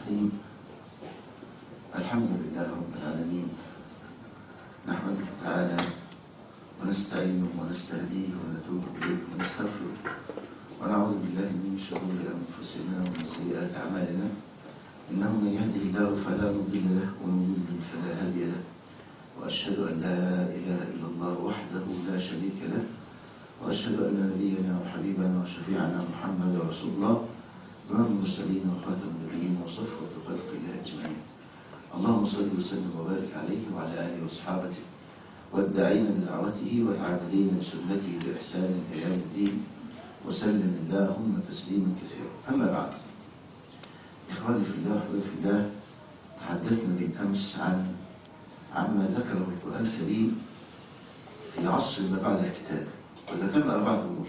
الرحيم الحمد لله رب العالمين نحمده تعالى ونستعينه ونستهديه ونتوب إليه ونستغفره ونعوذ بالله من شرور أنفسنا ومن سيئات أعمالنا إنه من يهده الله فلا مضل له ومن يضلل فلا هادي له وأشهد أن لا إله إلا الله وحده لا شريك له وأشهد أن نبينا وحبيبنا وشفيعنا محمد رسول الله إمام المرسلين وخاتم النبيين وصفوة خلق الله أجمعين اللهم صل وسلم وبارك عليه وعلى آله وصحابته والداعين بدعوته والعاملين بسنته بإحسان إلى يوم الدين وسلم اللهم تسليما كثيرا أما بعد إخواني في الله وحبيبي في الله تحدثنا بالأمس عن عما ذكره القرآن الكريم في عصر ما بعد الكتاب وذكرنا أربعة أمور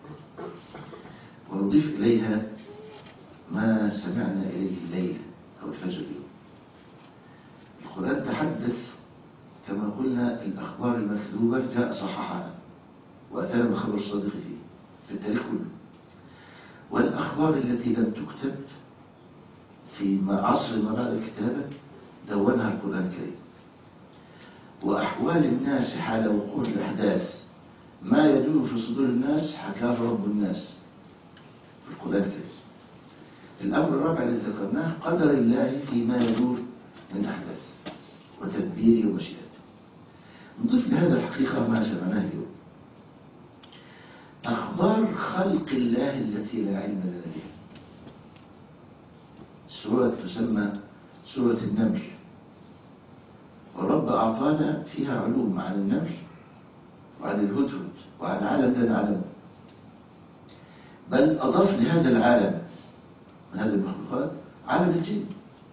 ونضيف إليها ما سمعنا إليه الليلة أو الفجر اليوم القرآن تحدث كما قلنا الأخبار المكذوبة جاء صححها وأتانا بالخبر الصادق فيه في التاريخ كله والأخبار التي لم تكتب في عصر ما بعد الكتابة دونها القرآن الكريم وأحوال الناس حال وقوع الأحداث ما يدور في صدور الناس حكاه رب الناس في القرآن الكريم الأمر الرابع الذي ذكرناه قدر الله فيما يدور من أحداث وتدبيره ومشيئته نضيف لهذا الحقيقة ما سمعناه اليوم أخبار خلق الله التي لا علم لنا بها سورة تسمى سورة النمل والرب أعطانا فيها علوم عن النمل وعن الهدهد وعن عالم لا نعلمه بل أضاف لهذا العالم من هذه المخلوقات عالم الجن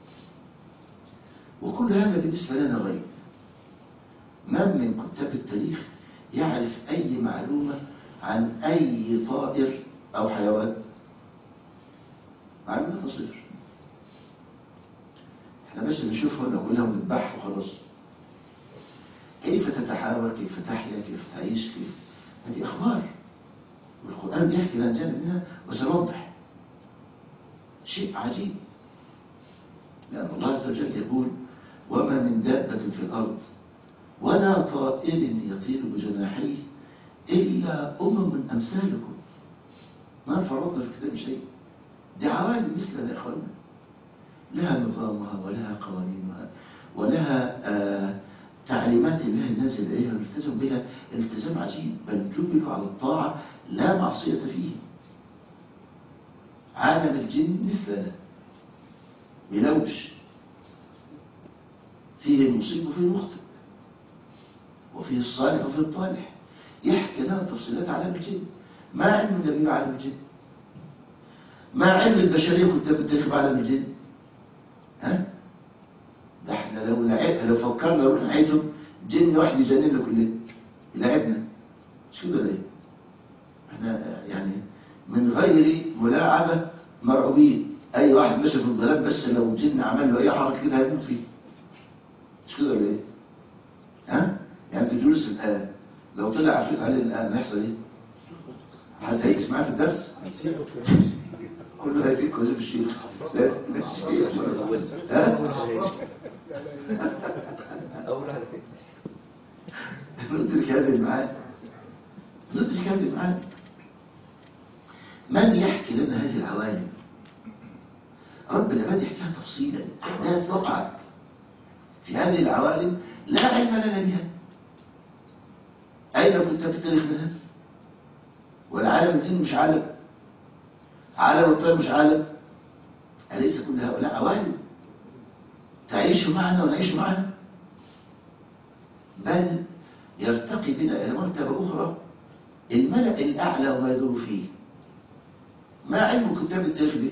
وكل هذا بالنسبة لنا غيب من من كتاب التاريخ يعرف أي معلومة عن أي طائر أو حيوان معلومة صفر احنا بس بنشوفها ونقول لهم اذبح وخلاص كيف تتحاور كيف تحيا كيف تعيش كيف هذه أخبار والقرآن بيحكي لنا جانب منها وسنوضح شيء عجيب لأن الله عز وجل يقول وما من دابة في الأرض ولا طائر يطير بجناحيه إلا أمم من أمثالكم ما فرضنا في الكتاب شيء دي عوالم مثلنا يا إخواننا لها نظامها ولها قوانينها ولها آه تعليمات الله النازل إليها والتزم بها التزام عجيب بل جبلوا على الطاعة لا معصية فيه عالم الجن مثلنا بلوش فيه المصيب وفيه المخطئ وفيه الصالح وفيه الطالح يحكي لنا تفصيلات عالم الجن ما علم النبي بعالم الجن ما علم البشرية كتاب التاريخ بعالم الجن ها ده احنا لو لعب لو فكرنا نروح نعيدهم جن واحد يجننا كلنا يلعبنا مش كده ليه احنا يعني من غير ملاعبة مرعوبين اي واحد ماشي في الظلام بس لو جن عمل له اي حركه كده هيموت فيه مش كده ولا ايه ها يعني انت جلوس الان لو طلع عفريت عليه الان هيحصل ايه حد هيجلس معاه في الدرس كله هيفيك وزير الشيخ لا ها أول واحدة ندرك هذه المعاني ندرك هذه المعاني من يحكي لنا هذه العوالم رب العباد يحكيها تفصيلا أحداث وقعت في هذه العوالم لا علم لنا بها أين كنت في التاريخ منها والعالم الدين مش عالم عالم الطير مش عالم أليس كل هؤلاء عوالم تعيش معنا ونعيش معنا بل يرتقي بنا إلى مرتبة أخرى الملأ الأعلى وما يدور فيه ما علم كتاب التاريخ به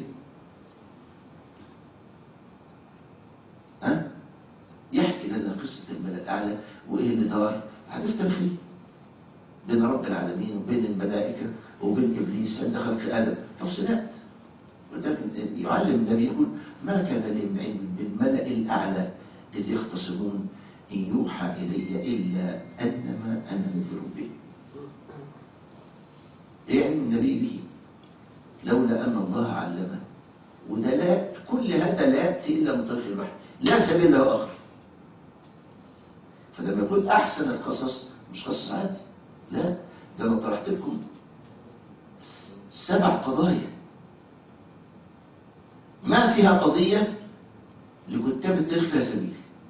ها يحكي لنا قصة الملأ الأعلى وإيه اللي دار حدث تاريخي بين رب العالمين وبين الملائكة وبين إبليس عند خلق آدم تفصيلات ولكن يعلم النبي يقول ما كان لي من علم بالملأ الأعلى إذ يختصمون إن يوحى إلي إلا أنما أنا نذر به إيه علم النبي به لولا أن الله علمه وده لا كل هذا لا يأتي إلا من طريق الوحي لا سبيل له آخر فلما يقول أحسن القصص مش قصص عادي لا ده أنا طرحت لكم سبع قضايا ما فيها قضية لكتاب التاريخ فيها سبيل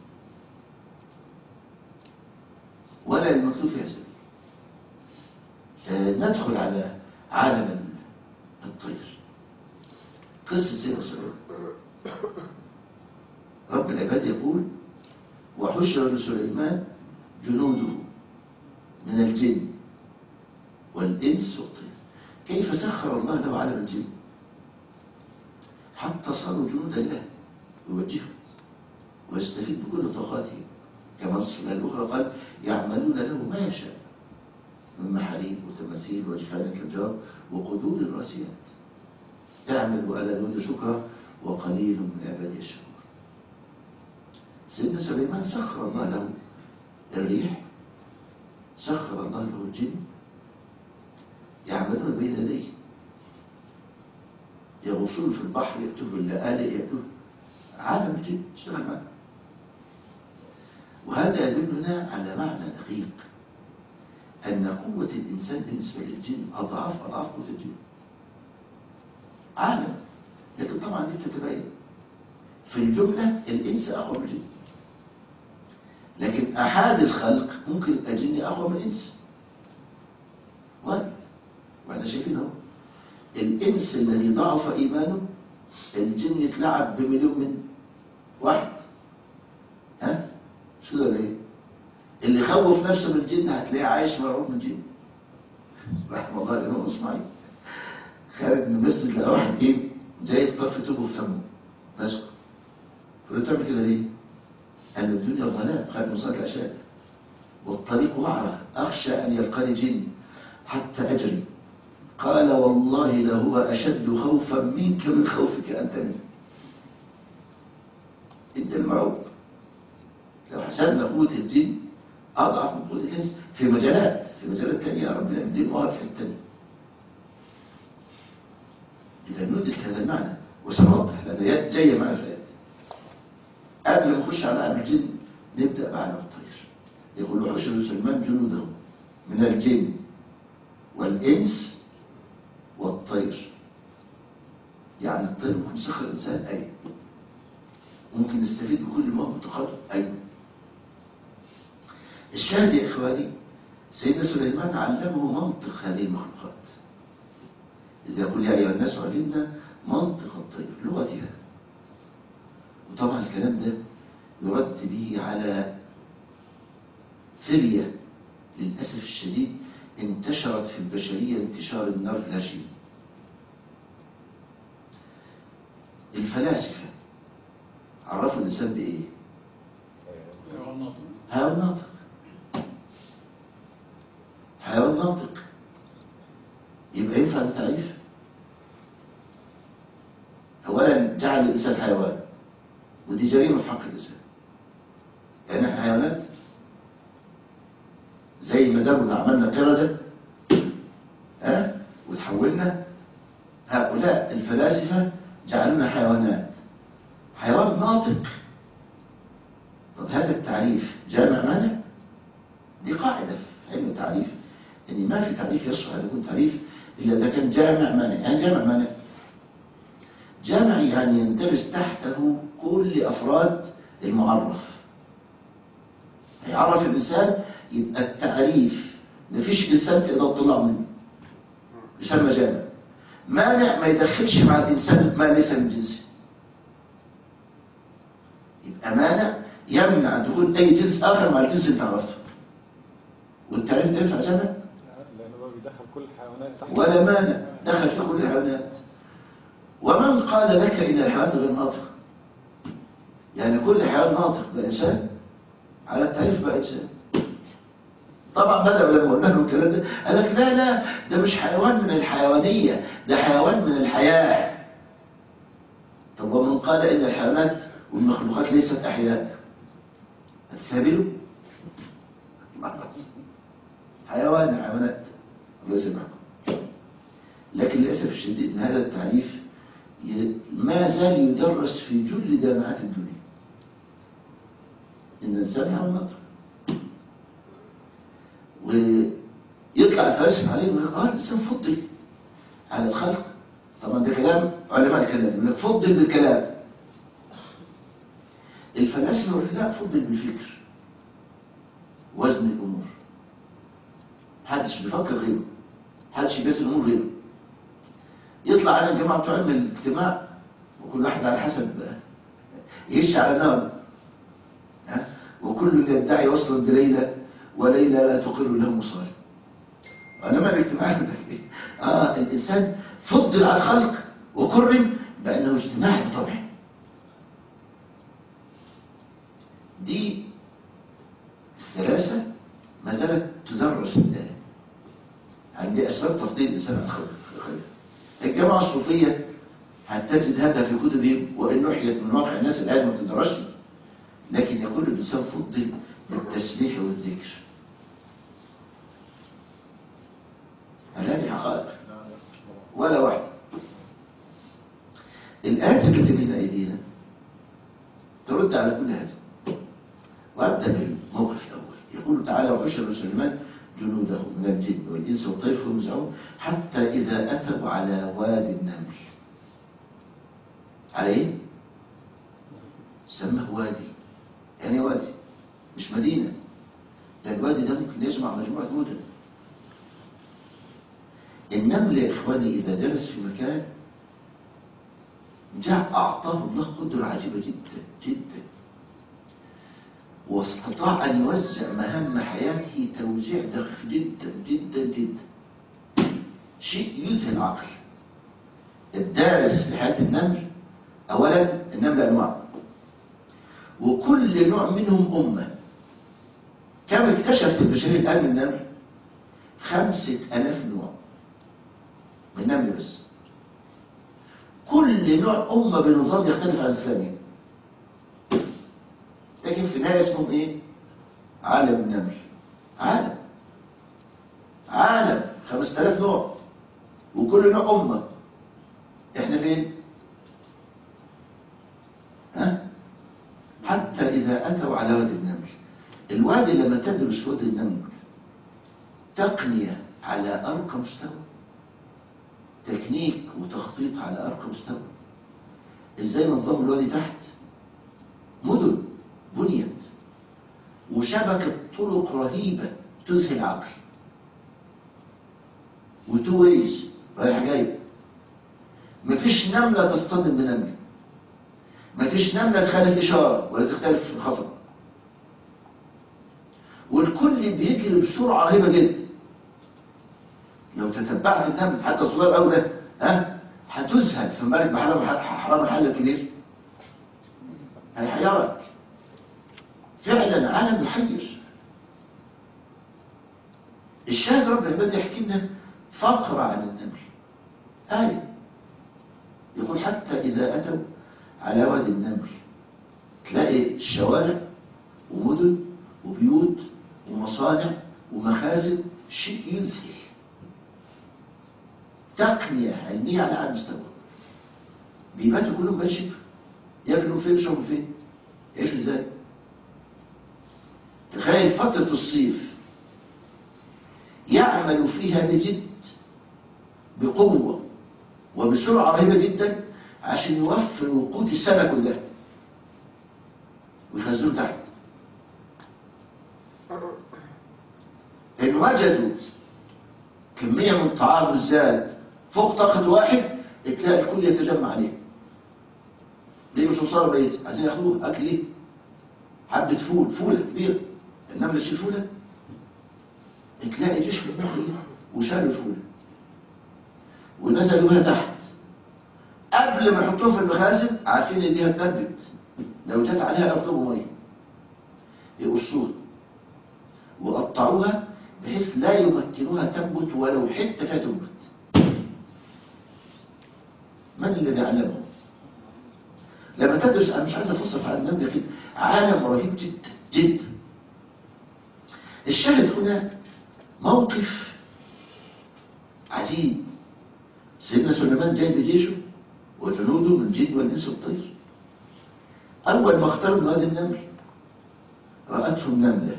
ولا المكتوب فيها سبيل آه، ندخل على عالم الطير قصة سيدنا سليمان رب العباد يقول وحشر لسليمان جنوده من الجن والإنس والطير كيف سخر الله له عالم الجن حتى صاروا جنودا له يوجههم ويستفيد بكل طاقاتهم كما نص الآية الأخرى قال يعملون له ما يشاء من محاريب وتماثيل وجفان كالجواب وقدور الراسيات اعمل وألا دون شكرا وقليل من عبادي الشكور سيدنا سليمان سخر الله له الريح سخر الله له الجن يعملون بين يديه يغوصون في البحر يكتبوا اللآلئ يكتبوا عالم الجن اشتغل معنا وهذا يدلنا على معنى دقيق أن قوة الإنسان بالنسبة للجن أضعاف أضعاف قوة الجن عالم لكن طبعا دي تتبين في الجملة الإنس أقوى من الجن لكن أحد الخلق ممكن يبقى جني أقوى من الإنس وارد وإحنا شايفين اهو الإنس الذي ضعف إيمانه الجن اتلعب بمليون من واحد ها شو ده ليه اللي خوف نفسه من الجن هتلاقيه عايش مرعوب من الجن رحمه الله الإمام إسماعيل خارج من المسجد لقى واحد ايه جاي طرف توبه في فمه ماسكه فقلت له بتعمل كده ليه؟ أن الدنيا ظلام خارج من صلاة العشاء والطريق وعرة أخشى أن يلقاني جن حتى أجري قال والله لهو أشد خوفا منك من خوفك أنت منه أنت المرعوب لو حسبنا قوة الجن أضعف من قوة الإنس في مجالات في مجالات تانية ربنا يدين مهر في التانية إذا ندرك هذا المعنى وسنوضح لأن آيات جاية معنا في الآيات قبل ما نخش على عالم الجن نبدأ بعالم الطير يقول حشر سليمان جنوده من الجن والإنس والطير يعني الطير ممكن يسخر الإنسان أيوة ممكن نستفيد بكل ما هو متخطط أيوة الشاهد يا إخواني سيدنا سليمان علمه منطق هذه المخلوقات إذا يقول يا أيها الناس علمنا منطق الطير لغتها وطبعا الكلام ده يرد به على فرية للأسف الشديد انتشرت في البشرية انتشار النار لا شيء الفلاسفة عرفوا الإنسان بإيه؟ حيوان ناطق حيوان ناطق يبقى ينفع التعريف أولا جعل الإنسان حيوان ودي جريمة في حق الإنسان يعني احنا حيوانات زي ما دامنا عملنا قردة ها أه؟ وتحولنا هؤلاء الفلاسفة جعلونا حيوانات حيوان ناطق طب هذا التعريف جامع مانع دي قاعدة في علم التعريف ان ما في تعريف يصلح ان يكون تعريف الا اذا كان جامع مانع يعني جامع مانع جامع يعني يندرس تحته كل افراد المعرف هيعرف الانسان يبقى التعريف مفيش انسان تقدر تطلع منه يسمى جامع مانع ما يدخلش مع الانسان ما ليس من جنسه يبقى مانع يمنع دخول اي جنس اخر مع الجنس اللي تعرفه والتعريف ده ينفع جامع لأن هو بيدخل كل الحيوانات تحت ولا مانع دخل في كل الحيوانات ومن قال لك ان الحيوان غير ناطق يعني كل حيوان ناطق بقى انسان على التعريف بقى انسان طبعا بدأ لما قلنا له الكلام ده قال لك لا لا ده مش حيوان من الحيوانية ده حيوان من الحياة طب ومن قال ان الحيوانات والمخلوقات ليست احياء هتسابله حيوان حيوانات الله يسمعكم لكن للأسف الشديد ان هذا التعريف ي- ما زال يدرس في جل جامعات الدنيا إن السمع والنطق ويطلع الفلاسفة عليه ويقول اه الإنسان فضل على الخلق طبعا ده كلام علماء الكلام يقول لك فضل بالكلام الفلاسفة يقول لك لا فضل بالفكر وزن الأمور محدش بيفكر غيره محدش يقيس الأمور غيره يطلع على الجماعة بتوع علم الاجتماع وكل واحد على حسب يهش على نار ها؟ وكل يدعي وصلا بليلى وليلى لا تقر له مصالح علماء الاجتماع يقول لك إيه؟ اه الانسان فضل على الخلق وكرم بانه اجتماعي بطبعه دي الثلاثه ما زالت تدرس الان عندي اسباب تفضيل الانسان عن الخلق الجامعه الصوفيه هتجد هذا في كتبهم وان نحيت من واقع الناس الان ما بتدرسش لكن يقول الانسان فضل بالتسبيح والذكر هذه حقائق ولا واحدة الآيات التي بين أيدينا ترد على كل هذا وأبدأ بالموقف الأول يقول تعالى وحشر سليمان جنوده من الجن والإنس والطير فهم يوزعون حتى إذا أتوا على وادي النمل على إيه؟ سماه وادي يعني وادي مش مدينة ده الوادي ده ممكن يجمع مجموعة مدن النمل يا إخواني إذا جلس في مكان جاء أعطاه الله قدرة عجيبة جدا جدا واستطاع أن يوزع مهام حياته توزيع دقيق جدا جدا جدا شيء يذهل العقل الدارس لحياة النمل أولا النمل أنواع وكل نوع منهم أمة كما اكتشفت البشرية الآن من النمل خمسة ألاف نوع من النمل بس كل نوع أمة بنظام يختلف عن الثاني لكن في النهاية اسمهم إيه؟ عالم النمل عالم عالم خمسة آلاف نوع وكل نوع أمة إحنا فين؟ ها؟ حتى إذا أتوا على وادي النمل الوادي لما تدرس وادي النمل تقنية على أرقى مستوى تكنيك وتخطيط على أرقى مستوى إزاي نظام الوادي تحت مدن بنيت وشبكة طرق رهيبة تذهل العقل وتو ويز رايح جاي مفيش نملة تصطدم بنملة مفيش نملة تخالف إشارة ولا تختلف في الخطأ والكل بيجري بسرعة رهيبة جدا لو تتبعت النمل حتى صغير قوي ده ها هتزهد في مالك بحرام حرام الحل الكبير هيحيرك فعلا عالم محير الشاهد رب العباد يحكي لنا فقرة عن النمل آية يقول حتى إذا أتوا على وادي النمل تلاقي شوارع ومدن وبيوت ومصانع ومخازن شيء يذهل تقنية علمية على أعلى مستوى بيباتوا كلهم ماشي ياكلوا فين يشربوا فين يعيشوا ازاي تخيل فترة الصيف يعمل فيها بجد بقوة وبسرعة رهيبة جدا عشان يوفر وقود السنة كلها ويخزنوه تحت إن وجدوا كمية من الطعام بالذات فوق طاقة واحد تلاقي الكل يتجمع عليه ليه مش وصلوا بيت عايزين ياخدوه أكل ايه حبة فول فولة كبيرة النملة تشيل فولة تلاقي جيش في النخل وشالوا الفولة ونزلوا بها تحت قبل ما يحطوها في المخازن عارفين ان دي هتنبت لو جت عليها يطلبوا ميه يقصوها وقطعوها بحيث لا يمكنوها تنبت ولو حته فيها تنبت من الذي علمه لما تدرس انا مش عايز افصل عن النمل لكن عالم رهيب جدا جدا الشاهد هنا موقف عجيب سيدنا سليمان جاي بجيشه وجنوده من الجن والإنس والطير أول ما اقترب من هذه النمل رأته النملة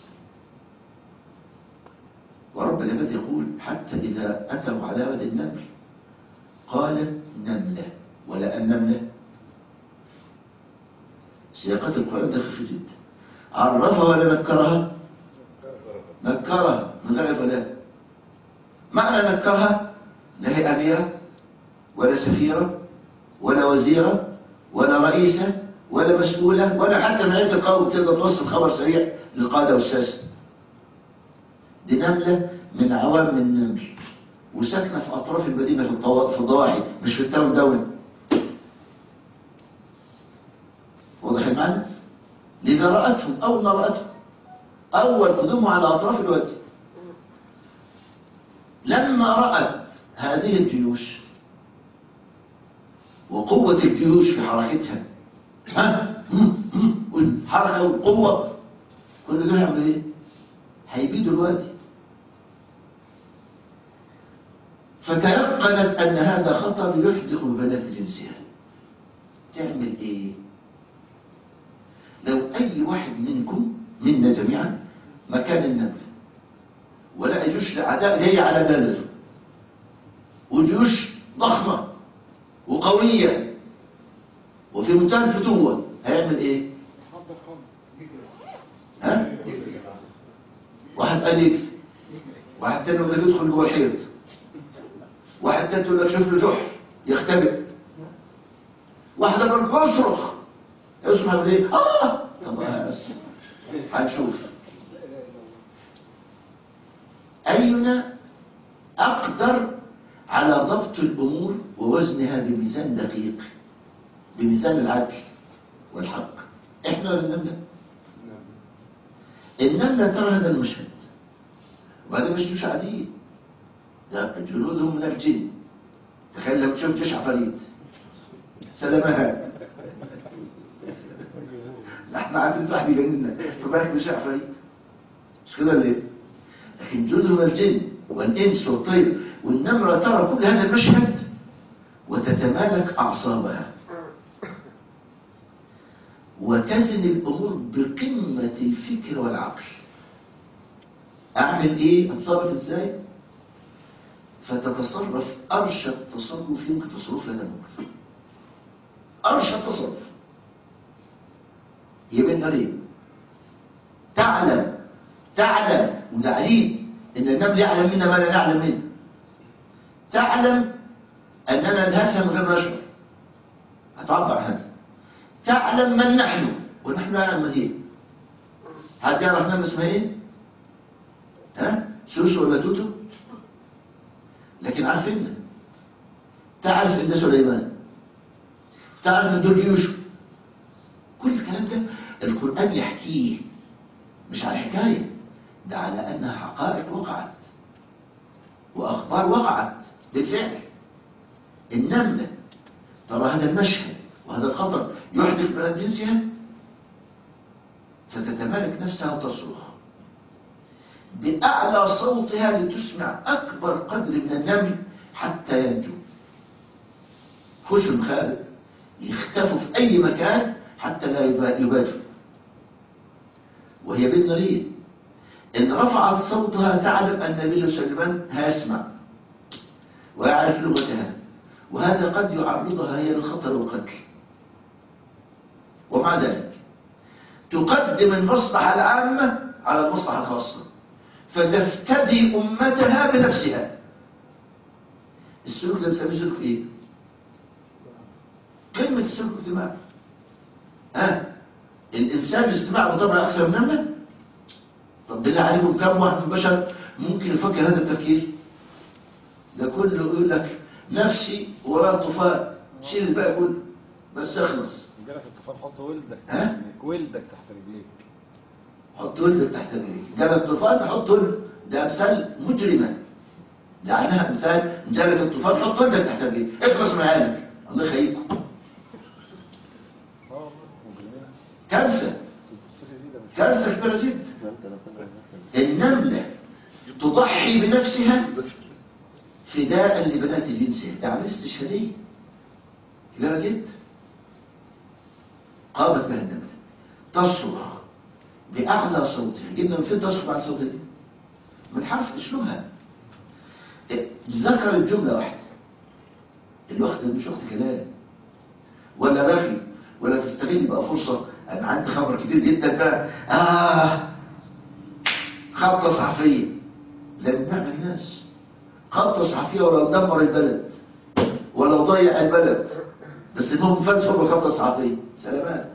ورب العباد يقول حتى إذا أتوا على وادي النمل قالت نملة ولا النملة سياقات القرآن دقيقة جدا عرفها ولا نكرها نكرها من غير فلان معنى نكرها لا هي أميرة ولا سفيرة ولا وزيرة ولا رئيسة ولا مسؤولة ولا حتى من عند القوم تقدر توصل خبر سريع للقادة والساسة دي نملة من عوام النمل وساكنة في أطراف المدينة في الطوا- في الضواحي مش في التاون داون واضح المعنى؟ لذا رأتهم أول ما رأتهم أول قدومه على أطراف الوادي لما رأت هذه الجيوش وقوة الجيوش في حركتها ها والحركة والقوة كل دول يعملوا ايه؟ هيبيدوا الوادي فتيقنت أن هذا خطر يحدق ببنات جنسها تعمل ايه؟ لو أي واحد منكم منا جميعا مكان النمل ولا جيوش الأعداء جاية على بلده وجيوش ضخمة وقوية وفي منتهى الفتوة هيعمل ايه؟ حاضر حاضر ها؟ واحد قال يكفي واحد تاني يقول لك يدخل جوه الحيط واحد تاني يقول لك شوف له جحر يختبئ واحد يقول لك اصرخ يصرخ يقول ايه؟ اه طب بس هنشوف أينا أقدر على ضبط الأمور ووزنها بميزان دقيق بميزان العدل والحق إحنا ولا النملة؟ النملة ترى هذا المشهد وهذا مش جيوش عاديين ده جنودهم من الجن تخيل لو تشوف جيش عفاريت سلامها لا احنا عارفين واحد يجننا فبالك مش عفاريت مش كده ليه؟ لكن جنودهم الجن والإنس والطير والنمرة ترى كل هذا المشهد وتتمالك أعصابها وتزن الأمور بقمة الفكر والعقل أعمل إيه؟ أتصرف إزاي؟ فتتصرف أرشد تصرف يمكن تصرف لدى الموقف أرشد تصرف هي بين نارين تعلم تعلم وده عجيب إن النمل يعلم منا ما لا نعلم منه تعلم أننا ندهسها من غير ما نشعر هتعبر عن هذا تعلم من نحن ونحن نعلم من هي حد يعرف نمل اسمها ايه؟ ها؟ سوسو ولا توتو؟ لكن عارفين تعرف ان ده سليمان تعرف ان دول يوسف كل الكلام ده القرآن يحكيه مش على حكاية ده على أنها حقائق وقعت وأخبار وقعت بالفعل النملة ترى هذا المشهد وهذا الخطر يحدث بلد جنسها فتتمالك نفسها وتصرخ بأعلى صوتها لتسمع أكبر قدر من النمل حتى ينجو خشوا المخابئ يختفوا في أي مكان حتى لا يبادروا وهي بين نارين إن رفعت صوتها تعلم أن نبيل سليمان هيسمع ويعرف لغتها وهذا قد يعرضها هي للخطر والقتل ومع ذلك تقدم المصلحة العامة على المصلحة الخاصة فتفتدي أمتها بنفسها السلوك ده نسميه سلوك ايه؟ قمة السلوك الاجتماعي ها الإنسان الاجتماعي بطبع أكثر من نملة طب بالله عليكم كم واحد من البشر ممكن يفكر هذا التفكير ده كله يقول لك نفسي وراء الطوفان شيل الباقي كله بس اخلص جالك الطوفان حط ولدك ها؟ ولدك تحت رجليك حط ولدك تحت رجليك جالك الطوفان حط ولد ده امثال مجرمه لانها امثال جالك الطوفان حط ولدك تحت رجليك اخلص من عينك الله يخليكم اه والله مجرمين كارثه تبص لي دي ده مش كارثه كبيره جدا النمله تضحي بنفسها فداء لبنات جنسها ده عمليه استشهاديه كبيرة جدا قامت بها النملة تصرخ بأعلى صوتها جبنا من فين تصرخ بأعلى صوتها دي من حرف أسلوبها ذكر الجملة واحدة الوقت مش وقت كلام ولا رغي ولا تستغل بقى فرصة أنا عندي خبر كبير جدا بقى آه خبطة صحفية زي ما بنعمل الناس خبطة صحفية ولو دمر البلد ولو ضيع البلد بس المهم فلسفة بالخبطة الصحفية سلامات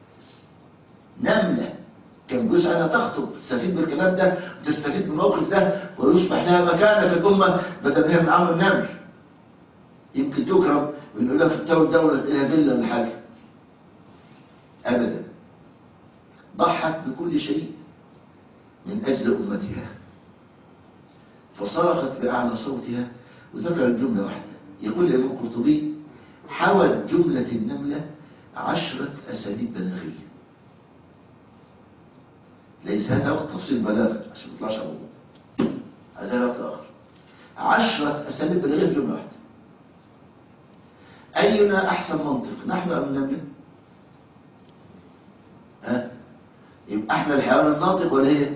نملة كان جزء أنا تخطب تستفيد بالكلام ده وتستفيد من الموقف ده ويصبح لها مكانة في الأمة بدل ما هي من عمل النمل يمكن تكرم ويقول لك في الدولة الدولة إلى فيلا من حاجة أبدا ضحت بكل شيء من أجل أمتها فصرخت بأعلى صوتها وذكر الجملة واحدة يقول الإمام القرطبي حوت جملة النملة عشرة أساليب بلاغية ليس هذا وقت تفصيل بلاغ عشان ما يطلعش أبوه هذا وقت آخر عشرة أساليب بلاغية في جملة واحدة أينا أحسن منطق نحن أم النملة ها يبقى احنا الحيوان الناطق ولا هي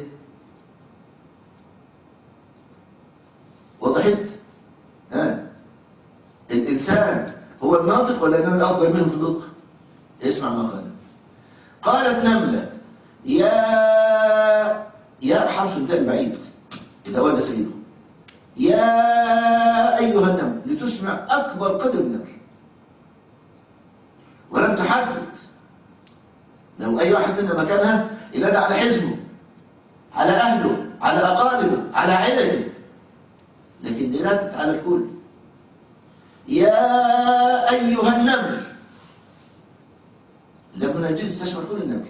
وضحت ها الإنسان هو الناطق ولا النملة أفضل منه في النطق اسمع ما قال قالت نملة يا يا حرف الدال بعيد إذا ولد سيده يا أيها النمل لتسمع أكبر قدر النمل ولم تحدد لو أي واحد منا مكانها ينادى على حزبه على أهله على أقاربه على عيلته لكن دي نادت على الكل يا أيها النمل لما نجد تشمل كل النمل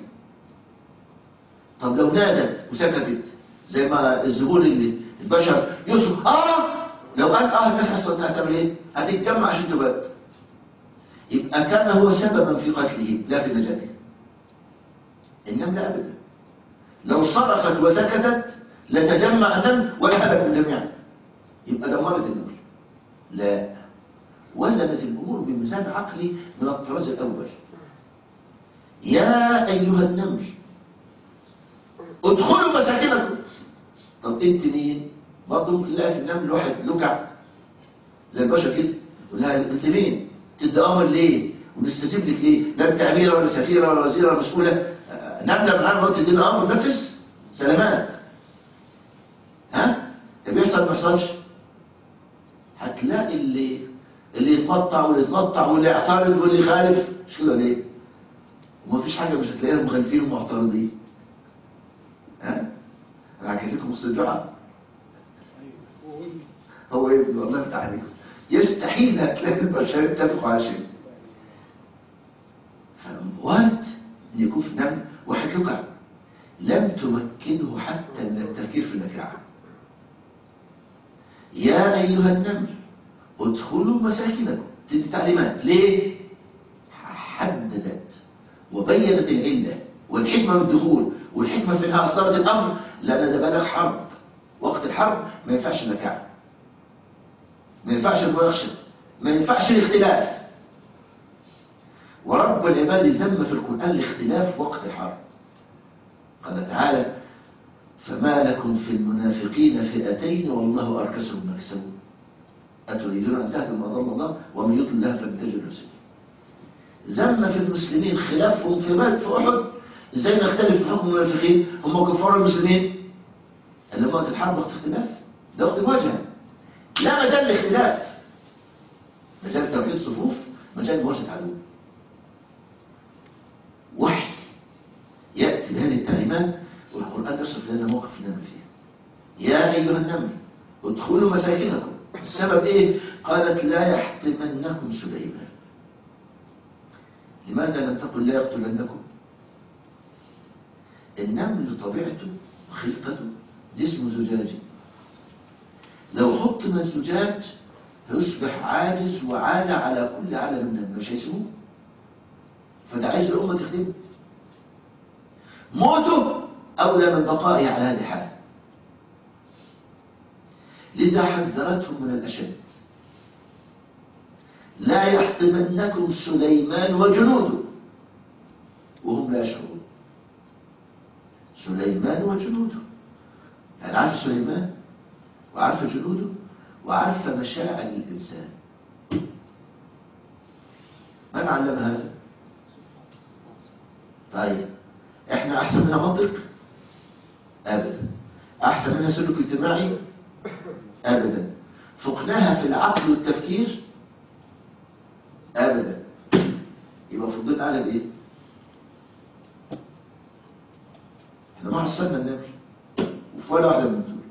طب لو نادت وسكتت زي ما الزبون اللي البشر يصرخ اه لو قال اه الناس حصلت هتعمل ايه هتتجمع عشان تبات يبقى كان هو سببا في قتله لا في نجاته النملة ابدا لو صرخت وسكتت لتجمع النمل ولا هلكوا جميعا يبقى دمرت النمل لا وزنت الامور بميزان عقلي من الطراز الاول يا ايها النمل ادخلوا مساكنكم طب انت مين برضه ممكن نلاقي في النمل واحد لكع زي البشر كده يقول لها انت مين تدي امر ليه ونستجيب لك ليه لا انت اميره ولا سفيره ولا وزيره ولا مسؤوله نمله من عام تدينا امر نفذ سلامات ها ده بيحصل ما بيحصلش هتلاقي اللي اللي يتقطع واللي يتنطع واللي يعترض واللي يخالف مش كده ليه ومفيش حاجه مش هتلاقيها مخالفين ومعترضين ها انا حكيت لكم قصه الجعه هو ابن والله يفتح عليكم يستحيل هتلاقي البشر يتفقوا على شيء وارد ان يكون في نمل واحد لكع لم تمكنه حتى من التفكير في النكاعة يا ايها النمل ادخلوا مساكنكم تدي تعليمات ليه حددت وبينت العله والحكمه من الدخول والحكمه في انها اصدرت الامر لان ده بلغ حرب وقت الحرب ما ينفعش النكاعه ما ينفعش المناقشه ما ينفعش الاختلاف ورب العباد ذم في القرآن الاختلاف وقت الحرب قال تعالى فما لكم في المنافقين فئتين والله أركسهم ما كسبوا أتريدون أن تهدوا ما ضل الله ومن يضل الله فلن تجد له سبيلا ذم في المسلمين خلافهم في مات في أحد ازاي نختلف في حكم المنافقين هم كفار المسلمين اللي وقت الحرب وقت اختلاف ده وقت مواجهة لا مجال الاختلاف مجال توحيد صفوف مجال مواجهة عدو وحي يأتي بهذه التعليمات والقرآن يصف لنا موقف نعمل فيه يا أيها النمل ادخلوا مساكنكم السبب إيه؟ قالت لا يحتمنكم سليمان لماذا لم تقل لا يقتلنكم النمل طبيعته وخلقته جسم زجاجي لو حطم الزجاج هيصبح عاجز وعالى على كل عالم النمل مش هيسيبوه فده عايز الأمة تخدمه موته أولى من بقائه على هذه الحال لذا حذرتهم من الأشد لا يحطمنكم سليمان وجنوده وهم لا يشعرون سليمان وجنوده يعني عارف سليمان وعارف جنوده وعارف مشاعر الإنسان من علم هذا طيب احنا احسن منها منطق ابدا احسن منها سلوك اجتماعي ابدا فقناها في العقل والتفكير ابدا يبقى فضلنا على الايه احنا ما حصلنا النبي وفي ولا واحده من دول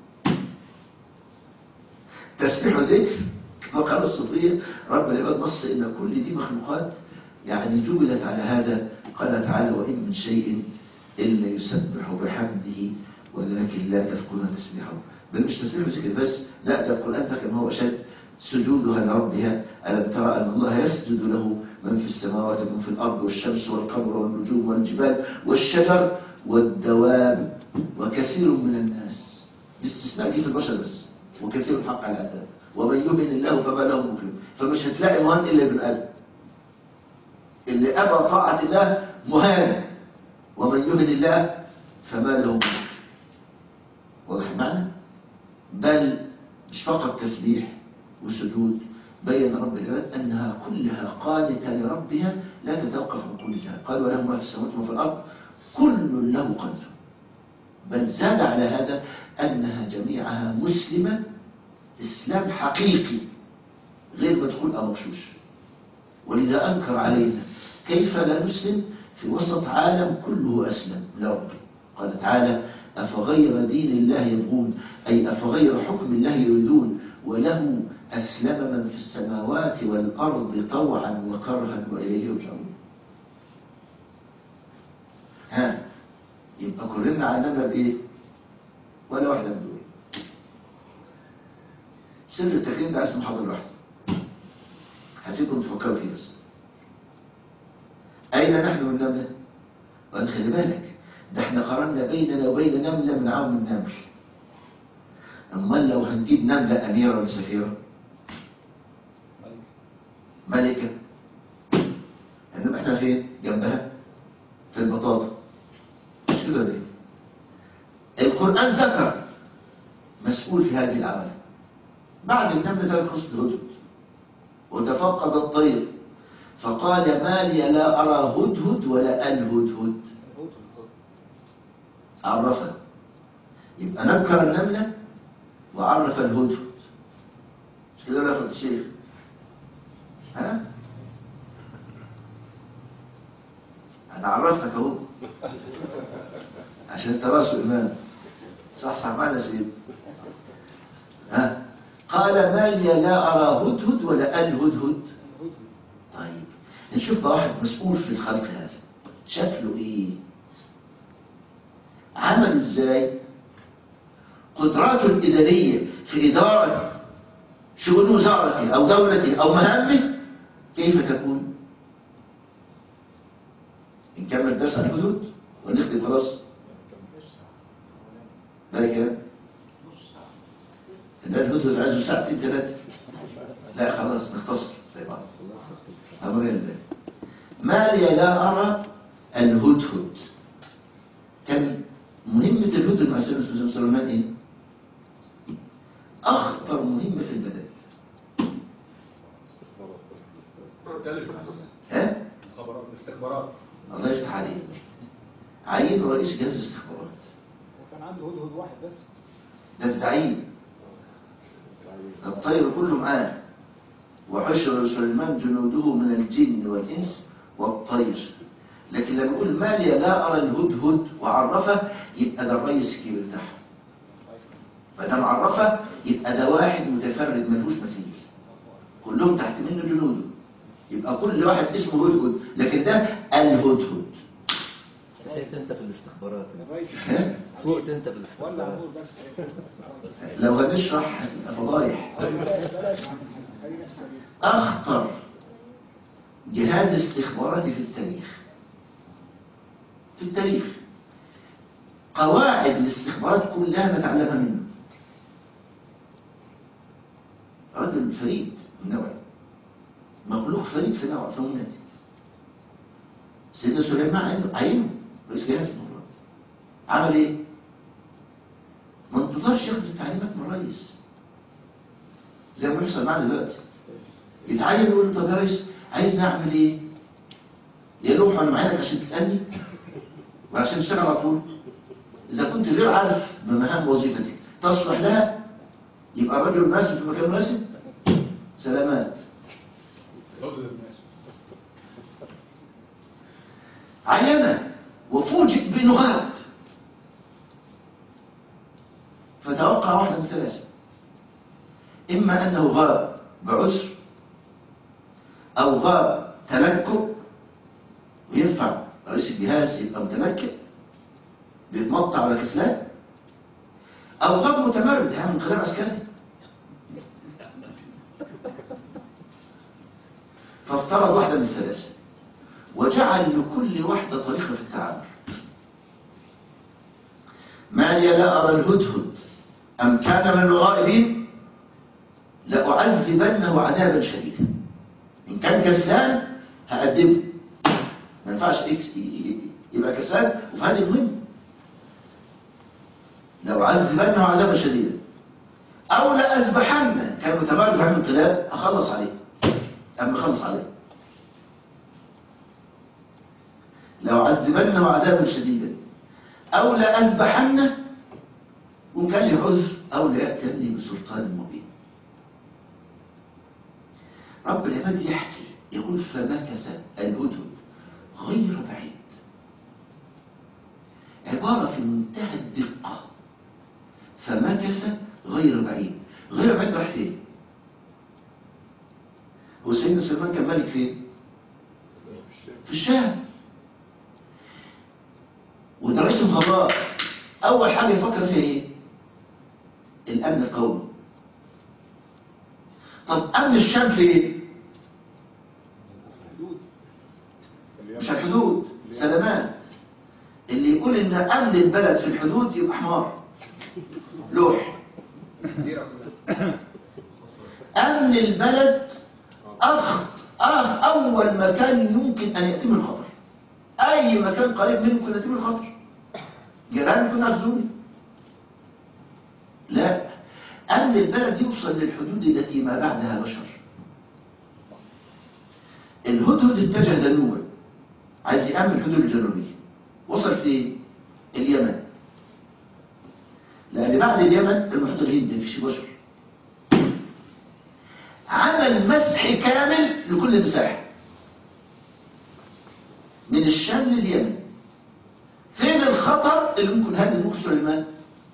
تسبيح وذكر كما قال الصوفيه رب العباد نص ان كل دي مخلوقات يعني جبلت على هذا قال تعالى وان من شيء الا يسبح بحمده ولكن لا تفقون تسبيحه بل مش تسبيح وذكر بس لا ده القران ده كما هو اشد سجودها لربها ألم ترى أن الله يسجد له من في السماوات ومن في الأرض والشمس والقمر والنجوم والجبال والشجر والدواب وكثير من الناس باستثناء دين البشر بس وكثير حق على العذاب ومن يهن الله فما له مكرم فمش هتلاقي مهان إلا ابن آدم اللي أبى طاعة الله مهان ومن يهن الله فما له مكرم واضح المعنى بل مش فقط تسبيح وسجود بين رب العباد أنها كلها قانتة لربها لا تتوقف عن قولها قال وله ما في السماوات وما في الأرض كل له قدر بل زاد على هذا أنها جميعها مسلمة إسلام حقيقي غير مدخول أو مغشوش ولذا أنكر علينا كيف لا نسلم في وسط عالم كله أسلم لربه قال تعالى أفغير دين الله يبغون أي أفغير حكم الله يريدون وله أسلم من في السماوات والأرض طوعا وكرها وإليه يرجعون ها يبقى كلنا علمنا بإيه ولا واحدة من دول سر التكريم ده عايز محاضرة لوحده هسيبكم تفكروا فيه بس أين نحن والنملة؟ وأن خلي بالك ده احنا قارنا بيننا وبين نملة من عام النمل أمال لو هنجيب نملة أميرة ولا سفيرة ملكة إنما احنا فين؟ جنبها في البطاطا مش كده ليه؟ القرآن ذكر مسؤول في هذه العمل بعد النملة ذكر قصة الهدهد وتفقد الطير فقال ما لي لا أرى هدهد ولا الهدهد عرفها يبقى نكر النملة وعرف الهدهد مش كده ولا يا فضل الشيخ ها انا عرفتك اهو عشان انت راس امام صح صح معنا سيد ها قال ما لي لا ارى هدهد ولا الهدهد طيب نشوف بقى واحد مسؤول في الخلق هذا شكله ايه عمل ازاي قدراته الإدارية في إدارة شؤون وزارته أو دولته أو مهامه كيف تكون نكمل درس عن الحدود ونختم خلاص ذلك كده إن الهدهد عايزه ساعتين ثلاثة لا خلاص نختصر زي بعض أمر الله ما لي لا أرى الهدهد كان مهمة الهدهد مع سيدنا سليمان إيه؟ أخطر مهمة في البلد ها؟ خبرات استخبارات الله يفتح عليك عين رئيس جهاز الاستخبارات وكان عنده هدهد واحد بس ده الزعيم الطير كله معاه وحشر سليمان جنوده من الجن والإنس والطير لكن لما يقول ما لي لا أرى الهدهد وعرفه يبقى ده الرئيس الكبير بتاعه ما دام عرفه يبقى ده واحد متفرد ملوش مثيل كلهم تحت منه جنوده يبقى كل واحد اسمه هدهد لكن ده الهدهد فوقت انت في الاستخبارات الرئيس ها؟ فوقت انت في ولا الاستخبارات عمود بس لو هنشرح هتبقى فضايح بلاش بلاش خلينا نفسنا أخطر جهاز استخباراتي في التاريخ في التاريخ قواعد الاستخبارات كلها متعلمة منه رجل فريد من نوعه فريد في نوع في مهنته سيدنا سليمان عنده عينه رئيس جهاز المخابرات عمل ايه؟ ما انتظرش ياخد التعليمات من الرئيس زي ما بيحصل معانا دلوقتي يتعين يقول له طب يا ريس عايز نعمل ايه؟ يروح انا معاك عشان تسالني وعشان تشتغل على طول اذا كنت غير عارف بمهام وظيفتك تصلح لها يبقى الرجل مناسب في مكان مناسب سلامات عينه وفوجئ بانه غاب فتوقع واحدة من ثلاثة إما أنه غاب بعسر أو غاب تلكؤ وينفع رئيس الجهاز يبقى متلكئ بيتمطع ولا كسلان أو غاب متمرد يعني انقلاب عسكري فافترض واحدة من الثلاثة وجعل لكل واحدة طريقة في التعامل ما لي لا أرى الهدهد أم كان من الغائبين لأعذبنه عذابا شديدا إن كان كسلان هأدبه ما ينفعش إكس يبقى كسلان وفي هذه المهم لأعذبنه عذابا شديدا أو لأذبحن كان متمرد عن انقلاب أخلص عليه أما أخلص عليه لأعذبنه عذابا شديدا أو لأذبحنه وكان لي عذر أو ليأتني بسلطان مبين رب العباد يحكي يقول فمكث الهدهد غير بعيد عبارة في منتهى الدقة فمكث غير بعيد غير بعيد راح فين هو سيدنا سليمان كان ملك فين في الشام وده رئيس المخابرات اول حاجه يفكر فيها ايه الامن القومي طب امن الشام فين حدود مش الحدود سلامات اللي يقول ان امن البلد في الحدود يبقى حمار لوح امن البلد اخط آه اول مكان يمكن ان ياتي من الخطر اي مكان قريب منه يمكن ياتي من الخطر جيران يكون ياخذوني لا امن البلد يوصل للحدود التي ما بعدها بشر الهدهد اتجه جنوبا عايز يأمن الحدود الجنوبية وصل في اليمن لأن بعد اليمن المحيط الهندي مفيش بشر عمل مسح كامل لكل مساحة من الشام لليمن فين الخطر اللي ممكن هدد مخ سليمان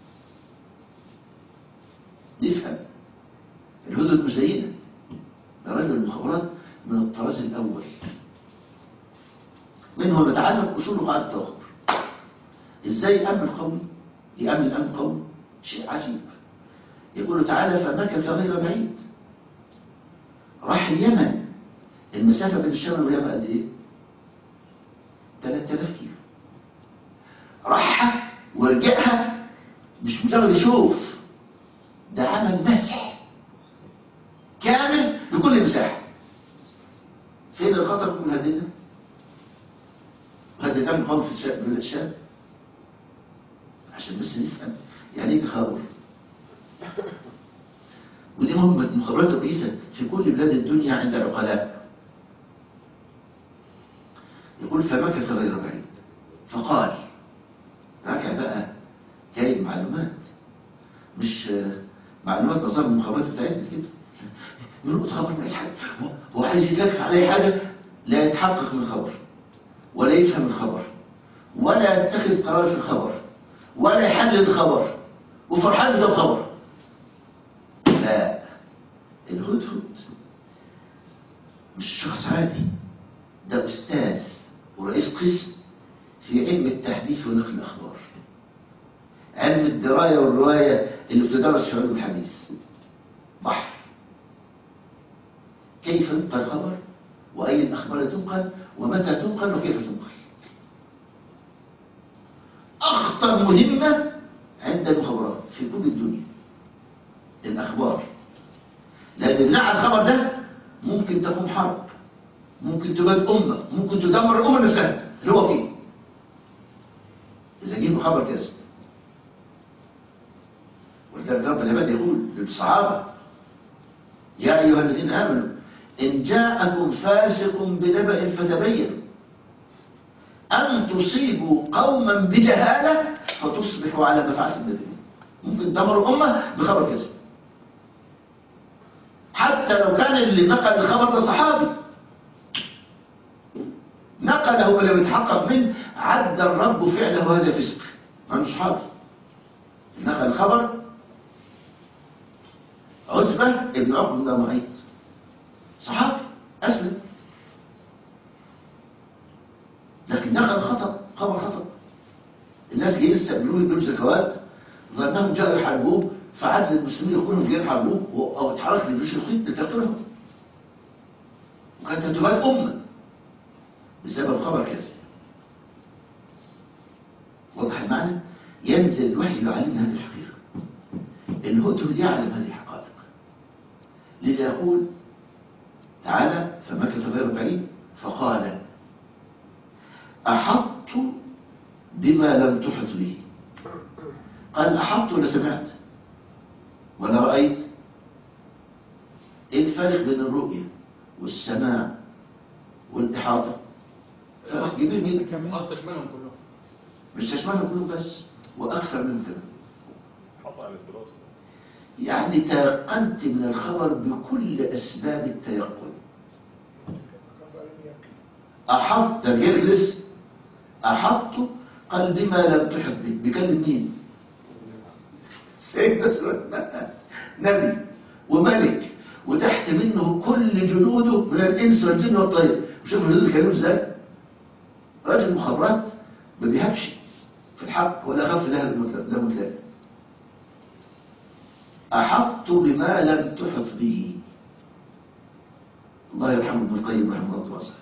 نفهم الهدهد مش زينا ده رجل المخابرات من الطراز الأول منه نتعلم أصول قاعدة التوخر إزاي أمن قومي يأمن الأمن قومي شيء عجيب يقول تعالى فمكث غير بعيد راح اليمن المسافة بين الشام واليمن قد إيه؟ 3000 كيلو راحها ورجعها مش مجرد يشوف ده عمل مسح كامل لكل مساحة فين الخطر ممكن هددنا؟ هدد أمن قوم في الشام بلاد الشام عشان بس نفهم يعني ايه تخابر ودي مهمة مخابرات رئيسة في كل بلاد الدنيا عند العقلاء يقول فمكث غير بعيد فقال راجع بقى جايب معلومات مش آه، معلومات نظام المخابرات بتاعتنا كده يقول له خبر من اي حاجه هو- هو عايز يتلف على اي حاجه لا يتحقق من الخبر ولا يفهم الخبر ولا يتخذ قرار في الخبر ولا يحلل الخبر وفرحان بده الخبر لا الهدهد مش شخص عادي ده أستاذ ورئيس قسم في علم التحديث ونقل الأخبار علم الدراية والرواية اللي بتدرس في علم الحديث بحر كيف ينقل الخبر وأي الأخبار تنقل ومتى تنقل وكيف تنقل أخطر مهمة عند المخابرات في كل الدنيا الأخبار لأن بناء على الخبر ده ممكن تقوم حرب ممكن تباد أمة ممكن تدمر الأمة نفسها اللي هو فيه إذا جيبوا خبر كذب ولذلك رب العباد يقول للصحابة يا أيها الذين آمنوا إن جاءكم فاسق بنبأ فتبينوا أن تصيبوا قوما بجهالة فتصبحوا على ما فعلتم نادمين ممكن تدمروا الأمة بخبر كذب حتى لو كان اللي نقل الخبر ده صحابي نقله ولم يتحقق منه عد الرب فعله هذا فسق ما مش صحابي نقل الخبر عتبة ابن عقبة بن معيط صحابي أسلم لكن نقل خطأ خبر خطأ الناس جايين يستقبلوه يدوا زكوات ظنهم جاءوا يحاربوه فعدل المسلمين كلهم جايين يحاربوه و- او اتحرك لجيوش الخيط لتقتلهم وكانت تبات أمة بسبب خبر كذب واضح المعنى ينزل الوحي يعلمنا هذه الحقيقة الهدهد يعلم هذه الحقائق لذا يقول تعالى فمكث غير بعيد فقال أحطت بما لم تحط به قال أحطت ولا سمعت ولا رأيت إيه الفرق بين الرؤية والسماع والإحاطة فرق كبير جدا اه تشملهم كلهم مش تشملهم كلهم بس وأكثر من كده حط على الدراسة يعني تيقنت من الخبر بكل أسباب التيقن أحط ده غير لسه أحط قال بما لم تحط به بيكلم مين سيدنا سليمان نبي وملك وتحت منه كل جنوده من الإنس والجن والطير وشوف الجنود كانوا ازاي راجل مخابرات ما بيهبش في الحق ولا خاف له لا متلاقي أحط بما لم تحط به الله يرحمه ابن القيم رحمه الله واسع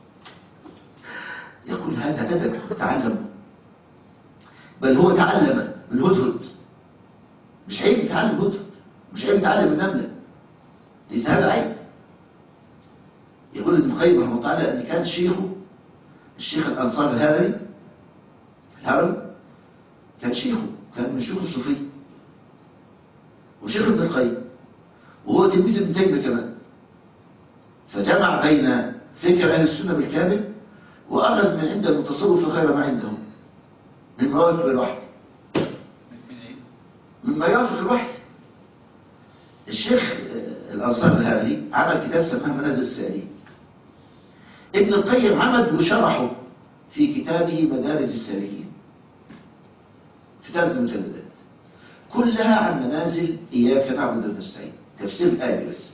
يقول هذا أدب تعلم بل هو تعلم من هدهد مش عيب يتعلم هدهد مش عيب يتعلم النملة ليس هذا عيب يقول ابن القيم رحمه الله تعالى أن كان شيخه الشيخ الأنصار الهرمي الهرم كان شيخه كان من شيوخ الصوفيه وشيخ ابن القيم وهو تلميذ ابن تيمية كمان فجمع بين فكر أهل السنة بالكامل وأخذ من عند المتصوف خير ما عندهم مما يوافق الوحي من ايه؟ مما يوافق الوحي الشيخ آه، الأنصار الهاري عمل كتاب سماه منازل السائلين ابن القيم عمد وشرحه في كتابه مدارج السالكين في ثلاث مجلدات كلها عن منازل إياك نعبد ونستعين تفسير الآية بس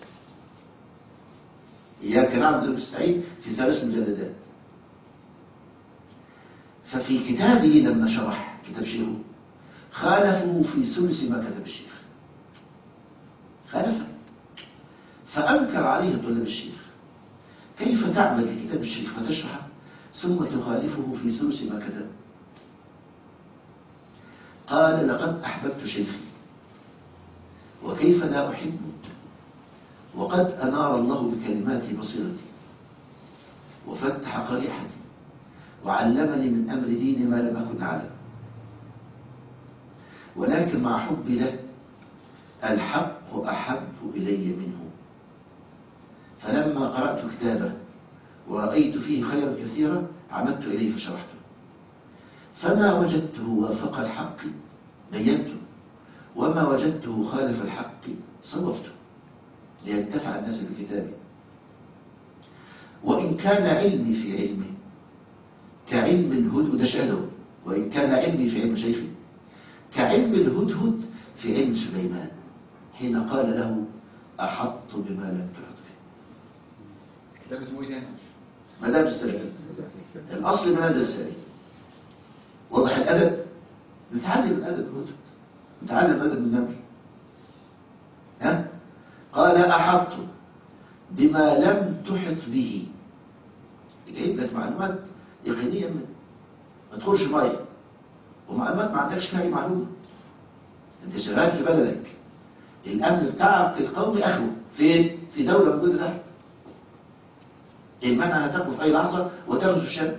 إياك نعبد ونستعين في ثلاث مجلدات ففي كتابه لما شرح كتاب شيخه خالفه في ثلث ما كتب الشيخ خالفه فأنكر عليه طلاب الشيخ كيف تعمل لكتاب الشيخ فتشرحه ثم تخالفه في ثلث ما كتب قال لقد أحببت شيخي وكيف لا أحبه وقد أنار الله بكلمات بصيرتي وفتح قريحتي وعلمني من أمر ديني ما لم أكن أعلم ولكن مع حبي له الحق أحب إلي منه فلما قرأت كتابه ورأيت فيه خيرا كثيرا عمدت إليه فشرحته فما وجدته وافق الحق بينته وما وجدته خالف الحق صوفته لينتفع الناس بكتابه وإن كان علمي في علمه كعلم الهدهد ده شهده وإن كان علمي في علم شيخي كعلم الهدهد في علم سليمان حين قال له أحط بما لم تحط به كتاب اسمه ايه تاني؟ مدام السلفي الأصل منازل السلفي واضح الأدب نتعلم الأدب الهدهد نتعلم أدب النمل ها قال أحط بما لم تحط به جايب لك معلومات يقينية من ما تدخلش مية ومعلومات ما عندكش فيها أي معلومة انت شغال في بلدك الأمن بتاعك القومي أخوه فين؟ في دولة موجودة تحت المنع أن تقف في أي لحظة وتغزو الشام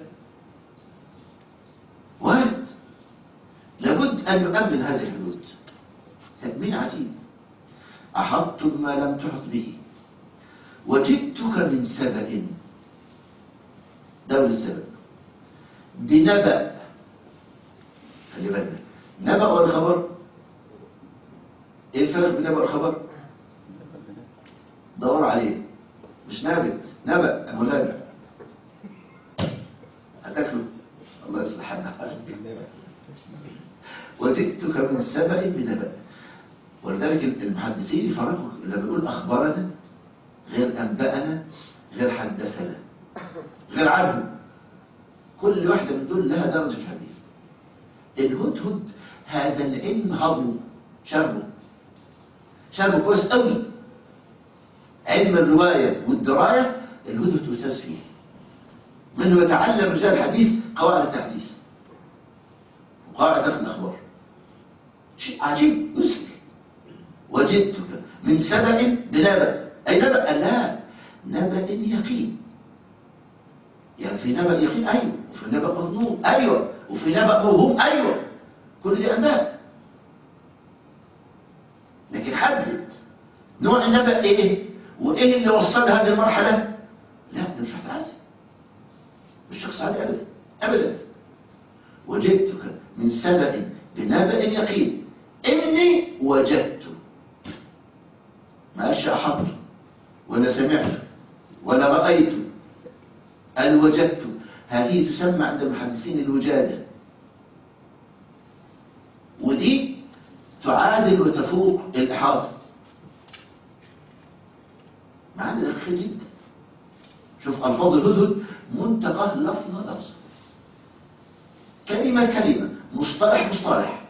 وارد لابد أن نؤمن هذه الحدود تأمين عجيب أحطت ما لم تحط به وجئتك من سبأ دولة سبأ بنبأ خلي بالك نبأ ولا خبر ايه الفرق بين نبأ والخبر دور عليه مش نابت نبأ مزارع هتاكله الله يصلح حالنا وجئتك من سبأ بنبأ ولذلك المحدثين يفرقوا لما يقول أخبرنا غير أنبأنا غير حدثنا غير عنه كل واحدة من دول لها درجة في الحديث الهدهد هذا العلم هضمه شربه شربه كويس قوي علم الرواية والدراية الهدهد أساس فيه منه يتعلم رجال الحديث قواعد التحديث وقواعد دفن الأخبار شيء عجيب يسر وجدتك من سبأ بنبأ أي نبأ قال لا نبأ يقين يعني في نبأ يقين أيوه وفي نبأ مظنون أيوه وفي نبأ موهوم أيوه كل دي أنباء لكن حدد نوع النبأ إيه وإيه اللي وصل هذه المرحلة لا ده مش واحد عادي مش شخص عادي أبدا أبدا وجدتك من سبأ بنبأ يقين إني وجدت ما قالش أحط ولا سمعت ولا رأيت قال وجدت هذه تسمى عند المحدثين الوجادة ودي تعادل وتفوق الإحاطة معنى دقيق جدا شوف ألفاظ الهدهد منتقى لفظة لفظة كلمة كلمة مصطلح مصطلح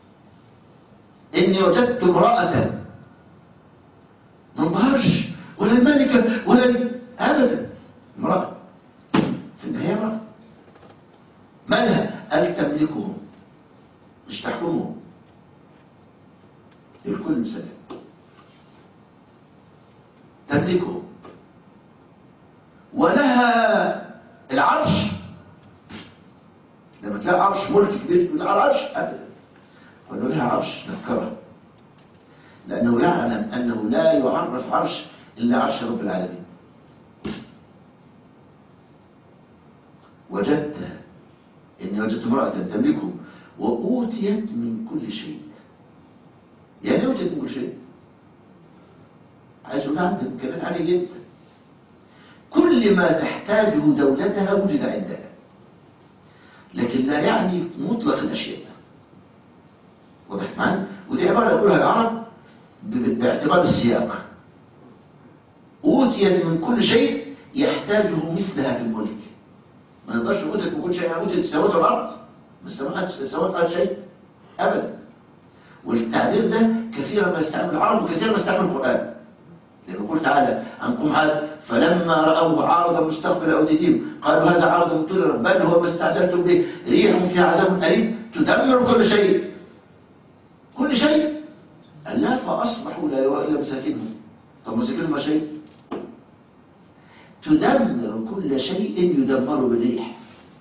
إني وجدت امرأة ما انبهرش ولا الملكة ولا ال- أبدا امرأة في النهاية امرأة مالها قال تملكهم مش تحكمهم الكل مسلم تملكهم ولها العرش لما تلاقي عرش ملك كبير تقول على العرش ابدا ولو لها عرش نذكرها لانه يعلم انه لا يعرف عرش الا عرش رب العالمين وجدتها اني وجدت امراه تملكه واوتيت من كل شيء يعني اوتيت من كل شيء عايز اقول عندها امكانيات عاليه جدا كل ما تحتاجه دولتها وجد عندها لكن لا يعني مطلق الاشياء واضح معانا ودي عباره يقولها العرب ب- باعتبار السياق اوتيت من كل شيء يحتاجه مثلها في الملك ما نقدرش اوتيت من كل شيء يعني اوتيت سواد الارض بس سواد سواد شيء ابدا والتعبير ده كثيرا ما يستعمل العرب وكثيرا ما يستعمل القران لما يقول تعالى عن قوم عاد فلما رأوه عارضا مستقبل أوديتهم قالوا هذا عارض ممطر بل هو ما استعجلتم به ريح في عذاب أليم تدمر كل شيء كل شيء قال لا فأصبحوا لا يرى إلا مساكنهم طب مساكنهم ما شيء تدمر كل شيء يدمر بالريح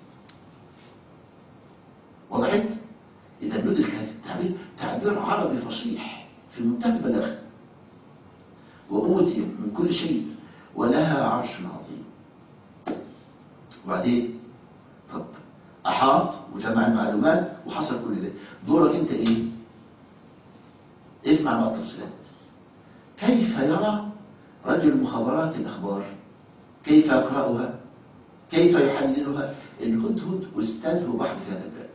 وضحت إذا ندرك هذا التعبير تعبير عربي فصيح في منتهى البلاغه وأوتيت من كل شيء ولها عرش عظيم وبعدين طب أحاط وجمع المعلومات وحصل كل ده دورك أنت إيه اسمع بقى التفصيلات كيف يرى رجل مخابرات الأخبار كيف يقرأها كيف يحللها الهدهد أستاذ وبحر في هذا الباب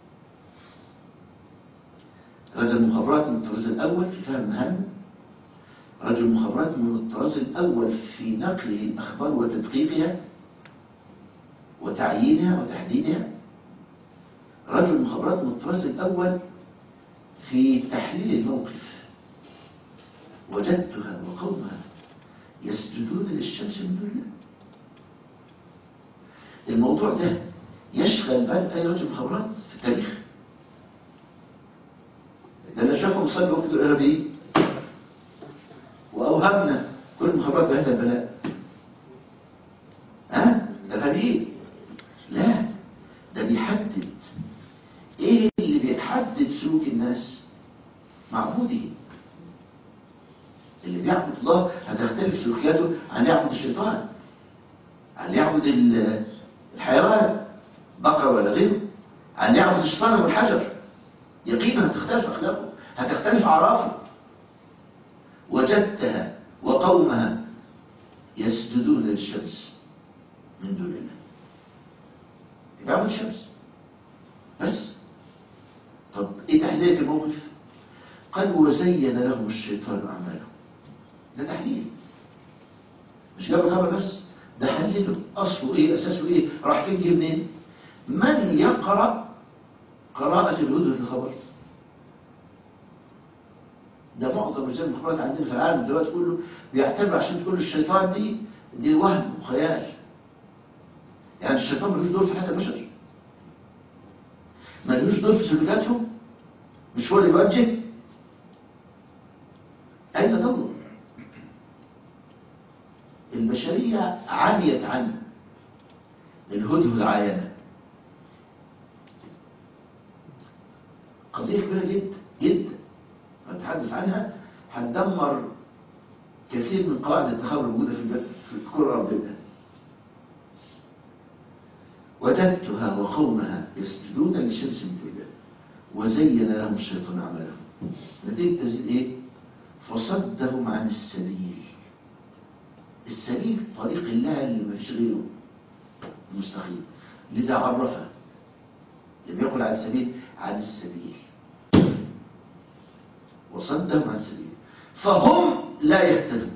رجل المخابرات من الطراز الأول في فهم مهام رجل مخابرات من الطراز الأول في نقل الأخبار وتدقيقها وتعيينها وتحديدها رجل مخابرات من الطراز الأول في تحليل الموقف وجدتها وقومها يسجدون للشمس من دون الله الموضوع ده يشغل بال أي رجل مخابرات في التاريخ ده اللي شافه مصلي وقت الإرهابيين وأوهمنا كل المخابرات بهذا البلاء سلوك الناس معبوده اللي بيعبد الله هتختلف سلوكياته عن يعبد الشيطان عن يعبد ال- الحيوان بقر ولا غيره عن يعبد الشيطان والحجر يقينا هتختلف اخلاقه هتختلف اعرافه وجدتها وقومها يسجدون للشمس من دون الله يبقى الشمس بس طب ايه تحليل الموقف قال وزين لهم الشيطان اعمالهم ده تحليل مش جاب الخبر بس ده حلله اصله ايه اساسه ايه راح فين جه منين من يقرا قراءه الهدى في الخبر ده معظم رجال المخابرات عندنا في العالم دلوقتي كله بيعتبر عشان تقول الشيطان دي دي وهم وخيال يعني الشيطان ملوش دور في حياه البشر ملوش دور في سلوكاتهم مش هو اللي يوجه اين دوره البشريه عميت عن الهدهد عيانه قضيه كبيره جدا جدا نتحدث عنها هتدمر كثير من قواعد التخابر الموجوده في الب- في الكره الارضيه وجدتها وقومها يسجدون للشمس من دون الله وزين لهم الشيطان اعمالهم نتيجه تزيد ايه فصدهم عن السبيل السبيل طريق الله اللي ما فيش غيره المستقيم لذا عرفه لم يقل عن السبيل عن السبيل وصدهم عن السبيل فهم لا يهتدون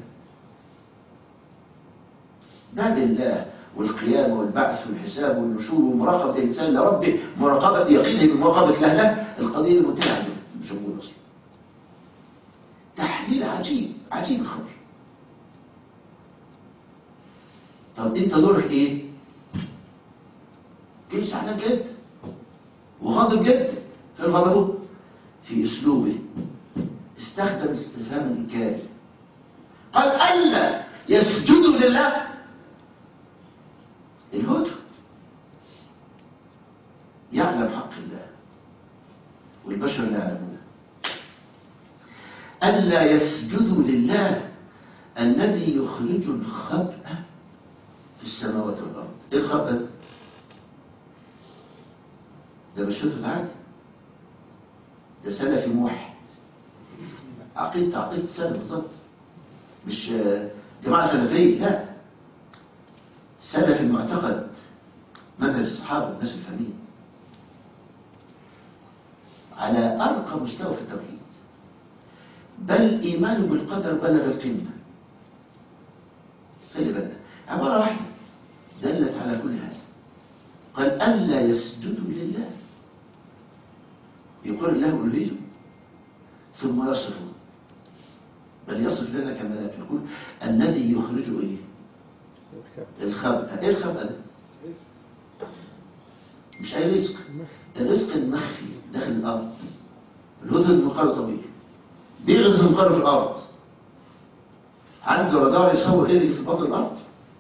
باب الله والقيامة والبعث والحساب والنشور ومراقبة الإنسان لربه مراقبة يقينه بمراقبة الله له القضية المنتهية عنه مش موجودة أصلا تحليل عجيب عجيب الخبر طب انت دورك ايه جيش زعلان جدا وغاضب جدا في غضبه في اسلوبه استخدم استفهام الانكار قال الا يسجدوا لله الهدى يعلم حق الله والبشر لا يعلمون ألا يسجدوا لله الذي يخرج الخبأ في السماوات والأرض إيه الخبأ ده؟ ده مش فكرة عادي ده سلفي موحد عقيدة عقيدة سلف بالظبط مش آه، جماعة سلفية لا سلف المعتقد منهج الصحابة الناس الفاهمين على أرقى مستوى في التوحيد بل إيمانه بالقدر بلغ القمة خلي بالك عبارة واحدة دلت على كل هذا قال ألا يسجدوا لله يقول له ألوهيه ثم يصفه بل يصف لنا كمالات يقول الذي يخرج إيه الخبأ إيه الخبأ ده مش أي رزق الرزق المخفي داخل الأرض الهدهد مقر طبيعي بيغرز مقر في الأرض عنده رادار يصور ايه اللي في بطن الأرض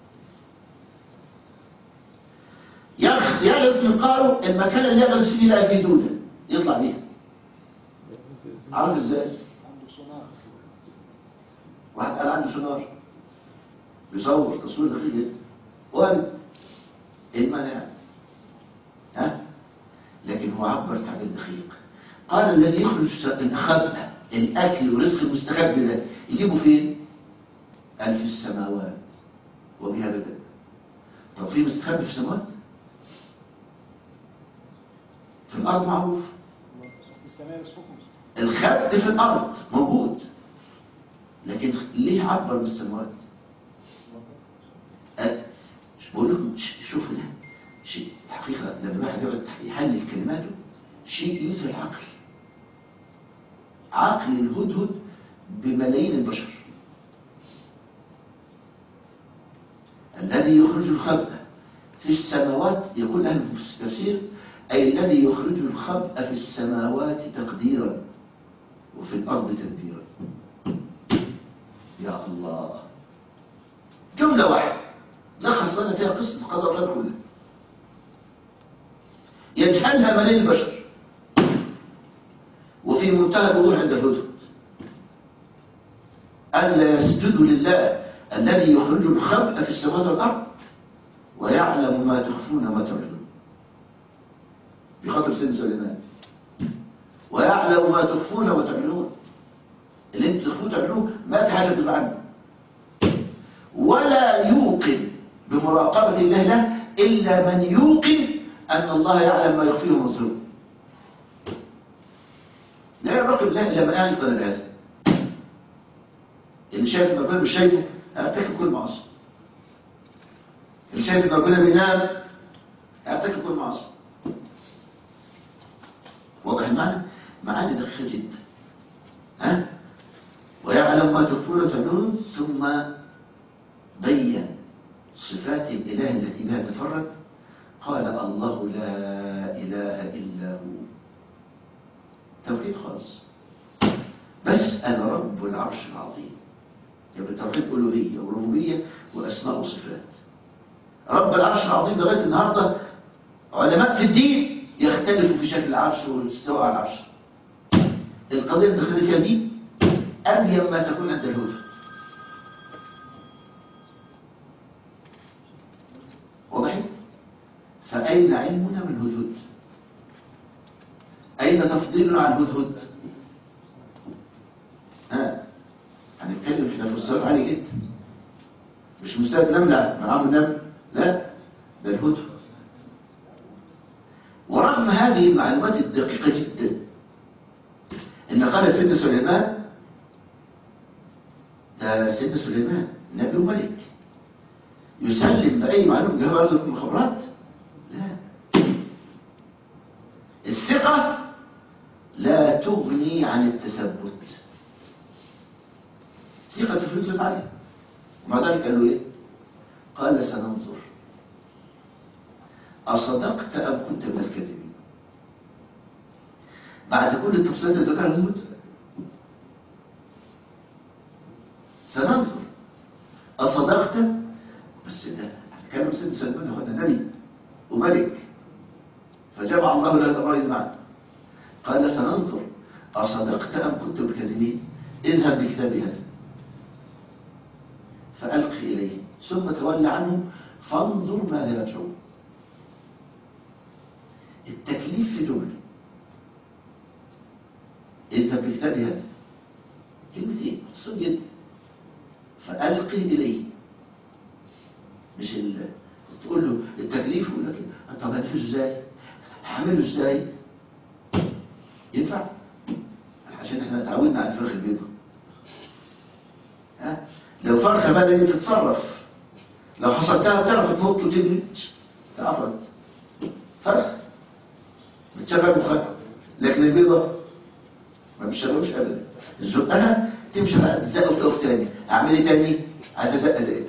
يغ- يغرز مقاره المكان اللي يغرز فيه لا فيه دودة يطلع بيها عارف ازاي؟ عنده سونار واحد قال عنده سونار بيصور تصوير دقيق جدا وارد ايه المانع ها لكن هو عبر تعبير دقيق قال الذي يخرج الخبأ الاكل ورزق المستخبي ده يجيبه فين قال في السماوات وبها بدأ طب في مستخبي في السماوات في الارض معروف في السماء يسبقهم الخبء في الارض موجود لكن ليه عبر بالسماوات أه، بقول لكم ش- شوفوا ده شيء الحقيقة لما الواحد يقعد يحلل كلماته شيء يثري العقل عقل الهدهد بملايين البشر الذي يخرج الخبأ في السماوات يقول أهل التفسير أي الذي يخرج الخبأ في السماوات تقديرا وفي الأرض تدبيرا يا الله جملة واحدة لخص لنا فيها قصة قضاء الله كلها يجهلها ملايين البشر في منتهى الوضوح عند الهدهد ألا يسجدوا لله الذي يخرج الخبأ في السماوات والأرض ويعلم ما تخفون وما تعلنون بخاطر سيدنا سليمان ويعلم ما تخفون وتعلنون اللي انتوا تخفوه تعلنوه ما في حاجة تبقى عنه ولا يوقن بمراقبة الله له إلا من يوقن أن الله يعلم ما يخفيه ويظهره لا يراقب الله إلا من يعرف بهذا اللي شايف ان ربنا مش شايفه هيرتكب كل معاصي اللي شايف ان ربنا بينام هيرتكب كل معاصي واضح المعنى؟ معاني دقيقة جدا ها؟ ويعلم ما تكفون وتعلنون ثم بين صفات الإله التي بها تفرد قال الله لا إله إلا هو توحيد خالص بس أنا رب العرش العظيم يبقى توحيد ألوهية وربوبية وأسماء وصفات رب العرش العظيم لغاية النهاردة علماء في الدين يختلفوا في شكل العرش والاستواء على العرش القضية اللي دخلت فيها دي أبين ما تكون عند الهدى واضح؟ فأين علمنا من الهدهد؟ أين تفضيلنا عن الهدهد؟ ها هنتكلم احنا في الصلاة عالي جدا مش مستوى نملة من عمرو النمل لا ده الهدهد ورغم هذه المعلومات الدقيقة جدا ان قال سيدنا سليمان ده سيدنا سليمان نبي وملك يسلم بأي معلومة جهة له في المخابرات لا الثقة لا تغني عن التثبت ثقة الفلوس عالية ومع ذلك قال له ايه قال سننظر أصدقت أم كنت من الكاذبين بعد كل التفصيلات اللي ذكرها الموت سننظر أصدقت بس ده كان سيد سلمان هو نبي وملك فجمع الله له الأمرين معا قال سننظر أصدقت أم كنت من الكاذبين اذهب بكتابي هذا فألق إليه ثم تولى عنه فانظر ماذا يرجعون التكليف في جملة اذهب بكتاب هذا كلمتين خصوصا جدا فألقي إليه مش ال... تقول له التكليف يقول لك طب هنفذه ازاي هعمله ازاي ينفع عشان احنا اتعودنا على الفراخ البيضاء ها لو فرخه بدني تتصرف لو حصلتها تعرف تنط وتجري تعرفت فرخ بتشغل مخها لكن البيضة ما بتشغلوش ابدا زقها تمشي على الزق وتقف تاني اعمل ايه تاني عايز ازق ده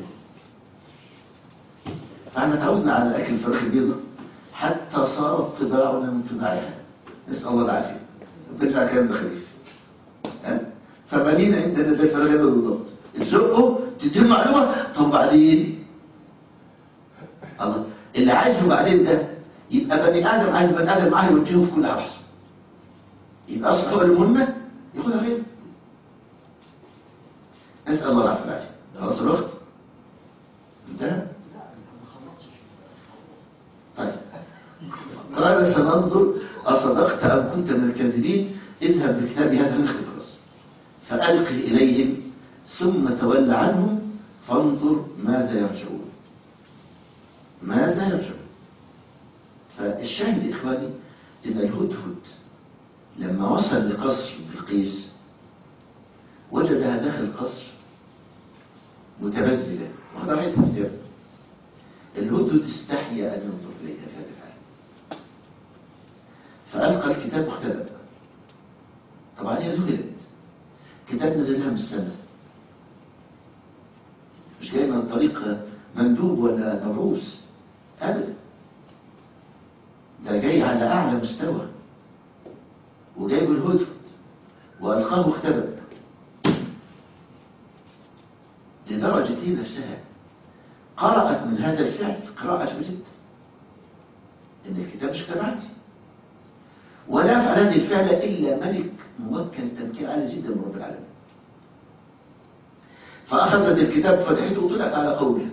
فاحنا تعودنا على اكل الفراخ البيضة حتى صارت طباعنا من طباعها نسال الله العافيه بنرجع كلام ده خفيف ها فبنينا عندنا زي الفراخ البيضة بالظبط تزقه تديله معلومه طب بعدين الله اللي عايزه بعدين ده يبقى بني ادم عايز بني ادم معاه يوجهه في كل حرص يبقى اصبح المهمه ياخدها فين نسال الله العافيه والعافيه خلاص الوقت انتهى طيب قال سننظر أصدقت أم كنت من الكاذبين اذهب بكتابي هذا من خلاص فألقي إليهم ثم تول عنهم فانظر ماذا يرجعون ماذا يرجعون فالشاهد إخواني إن الهدهد لما وصل لقصر بلقيس وجدها داخل القصر متبذلة وهذا رأيت مثير الهدهد استحيا أن ينظر إليها في هذه الحالة فألقى الكتاب واختبأ طبعا هي ذهلت كتاب نزل لها من السماء مش جاي من طريق مندوب ولا مبعوث أبدا ده جاي على أعلى مستوى وجايب الهدهد وألقاه واختبأ لدرجة هي نفسها قرأت من هذا الفعل قراءة جدا إن الكتاب مش كتاباتي ولا يفعل هذه الفعلة إلا ملك ممكن تمكين عالي جدا من رب العالمين فأخذت الكتاب فتحته وطلعت على قولها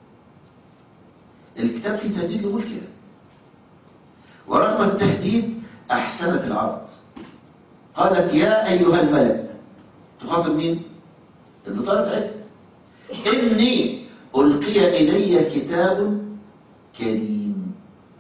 الكتاب فيه تهديد لملكها ورغم التهديد أحسنت العرض قالت يا أيها الملأ تخاطب مين؟ البطالة بتاعتها إني ألقي إلي كتاب كريم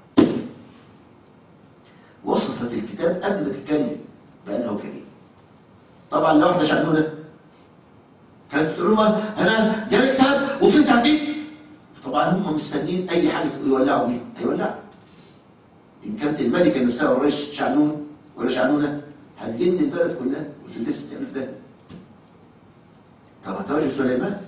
وصفت الكتاب قبل ما تتكلم بأنه كريم طبعا لو احنا شعنونا كانت تقول لهم انا جالي كتاب وفي تعديل طبعا هم مستنيين اي حاجه يولعوا بيها هيولعوا ان كانت الملكه نفسها والرئيس شعنون ولا شعنونه هتجن البلد كلها وتلبس تعمل ده طب هتواجه سليمان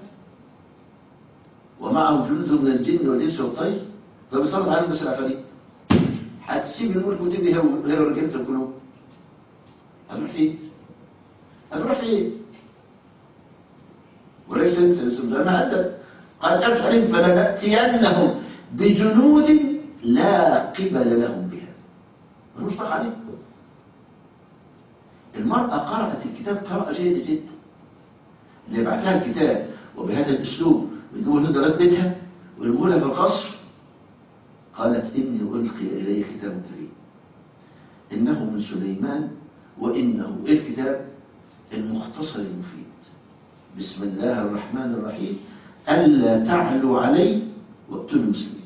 ومعهم جنود من الجن والانس والطير ده بيصرف عليهم بس العفاريت هتسيب الملك وتجري هي هي ورجالته كلهم هتروح فين؟ هتروح فين؟ وليس سلسل ما أدب قال أفعل فلنأتينهم بجنود لا قبل لهم بها ملوش طاقة عليه المرأة قرأت الكتاب قراءة جيدة جدا اللي بعت لها الكتاب وبهذا الأسلوب ويجيبوا لها لغاية بيتها ويجيبوا لها في القصر قالت إني ألقي إلي كتاب كريم إنه من سليمان وإنه إيه الكتاب المختصر المفيد بسم الله الرحمن الرحيم ألا تعلوا علي وابتلوا المسلمين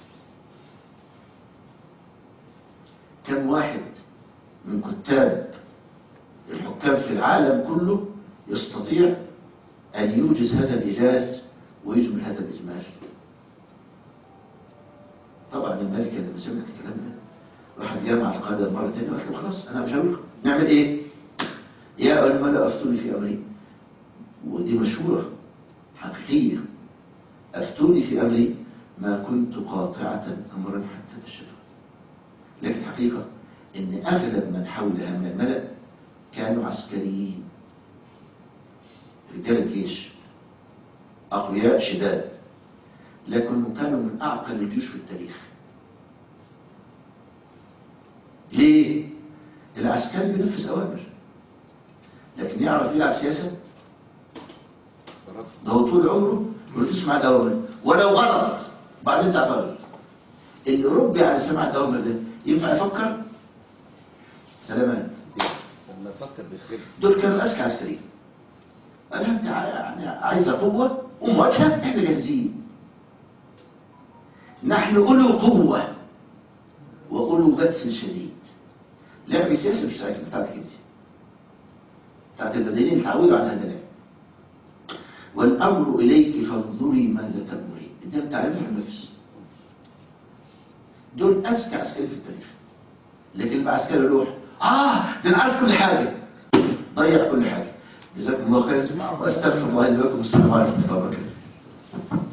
كم واحد من كتاب الحكام في العالم كله يستطيع أن يوجز هذا الإيجاز ويجمل هذا الإجمال طبعا الملكة لما سمعت الكلام ده راحت جامع القادة مرة تانية وقالت له خلاص أنا مش هقول نعمل إيه؟ يا أيها الملأ أفتوني في أمري ودي مشهورة حقيقية أفتوني في أمري ما كنت قاطعة أمرا حتى تشهدوا لكن حقيقة إن أغلب من حولها من الملأ كانوا عسكريين رجال الجيش أقوياء شداد لكن كانوا من أعقل الجيوش في التاريخ ليه؟ العسكري بينفذ أوامر لكن يعرف يلعب سياسة ده هو طول عمره بتسمع الأوامر ولو غلط بعدين تعترض اللي ربي على سماع الأوامر ده ينفع يفكر سلامات لما افكر بخير دول كانوا أذكى عسكريين قال انت ع- يعني عايزة قوة ومواجهة احنا جاهزين نحن أولو قوة وأولو بأس شديد لعب سياسي مش بتاعتك بتاعتك انت بتاعت المدنيين اتعودوا على هذا اللعب والأمر إليك فانظري ماذا تأمرين انت بتعلمها في النفس دول أذكى عسكري في التاريخ لكن مع عسكري يروح اه ده انا عارف كل حاجة ضيع كل حاجة جزاكم الله خير واستغفر الله لي ولكم السلام عليكم ورحمة الله وبركاته